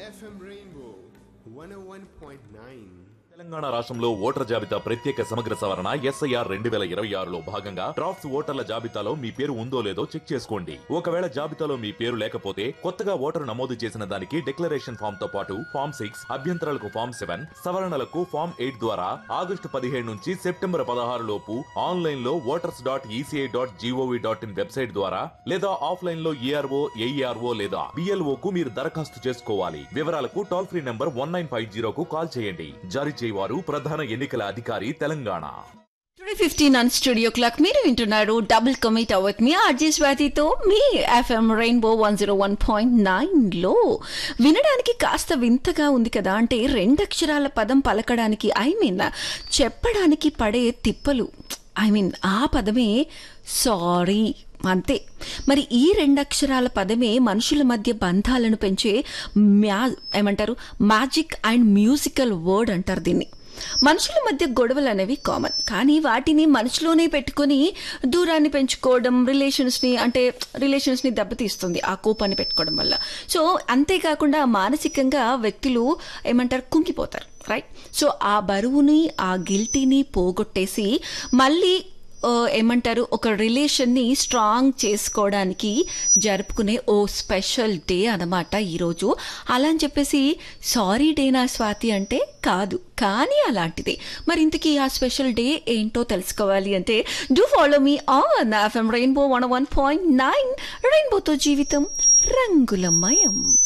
FM Rainbow 101.9. Telangana రాష్ట్రంలో voter జాబితా ప్రత్యేక సమగ్ర సవరణ ఎస్ఐఆర్ రెండు వేల ఇరవై ఆరులో భాగంగా డ్రాఫ్ట్స్ ఓటర్ల జాబితాలో మీ పేరు ఉందో లేదో చెక్ చేసుకోండి ఒకవేళ జాబితాలో మీ పేరు లేకపోతే కొత్తగా ఓటరు నమోదు చేసిన దానికి డిక్లరేషన్ ఫామ్ తో పాటు ఫామ్ సిక్స్ అభ్యంతరాలకు ఫామ్ సెవెన్ సవరణలకు ఫామ్ ఎయిట్ ద్వారా ఆగస్టు పదిహేడు నుంచి సెప్టెంబర్ పదహారు లోపు ఆన్లైన్ లో voters dot ECI dot GOV dot in website ద్వారా లేదా ఆఫ్లైన్ లో ఏఆర్ఓ ఏఈఆర్ఓ లేదా బిఎల్ఓ కు మీరు దరఖాస్తు చేసుకోవాలి వివరాలకు toll free number one nine five జీరోకు కాల్ చేయండి జారీ చేయవారు ప్రధాన ఎన్నికల అధికారి తెలంగాణ టుడే ఫిఫ్టీన్ అన్ స్టూడియో క్లాక్ మీరు వింటున్నారు డబుల్ కమిట్ అవత్ మీ ఆర్జీ స్వాతితో మీ FM rainbow one zero one point నైన్లో వినడానికి కాస్త వింతగా ఉంది కదా అంటే రెండు అక్షరాల పదం పలకడానికి ఐ మీన్ చెప్పడానికి పడే తిప్పలు ఐ మీన్ ఆ పదమే సారీ అంతే మరి ఈ రెండు అక్షరాల పదమే మనుషుల మధ్య బంధాలను పెంచే మ్యా ఏమంటారు మ్యాజిక్ అండ్ మ్యూజికల్ వర్డ్ అంటారు దీన్ని మనుషుల మధ్య గొడవలు అనేవి కామన్ కానీ వాటిని మనసులోనే పెట్టుకొని దూరాన్ని పెంచుకోవడం రిలేషన్స్ని అంటే రిలేషన్స్ని దెబ్బతీస్తుంది ఆ కోపాన్ని పెట్టుకోవడం వల్ల సో అంతేకాకుండా మానసికంగా వ్యక్తులు ఏమంటారు కుంగిపోతారు రైట్ సో ఆ బరువుని ఆ గిల్టీని పోగొట్టేసి మళ్ళీ ఆ, ఏమంటారు ఒక రిలేషన్ని స్ట్రాంగ్ చేసుకోవడానికి జరుపుకునే ఓ స్పెషల్ డే అనమాట ఈరోజు అలా అని చెప్పేసి సారీ డే నా స్వాతి అంటే కాదు కానీ అలాంటిదే మరి ఇంతకీ ఆ స్పెషల్ డే ఏంటో తెలుసుకోవాలి అంటే do follow me on FM rainbow one one point nine రెయిన్బోతో జీవితం రంగులమయం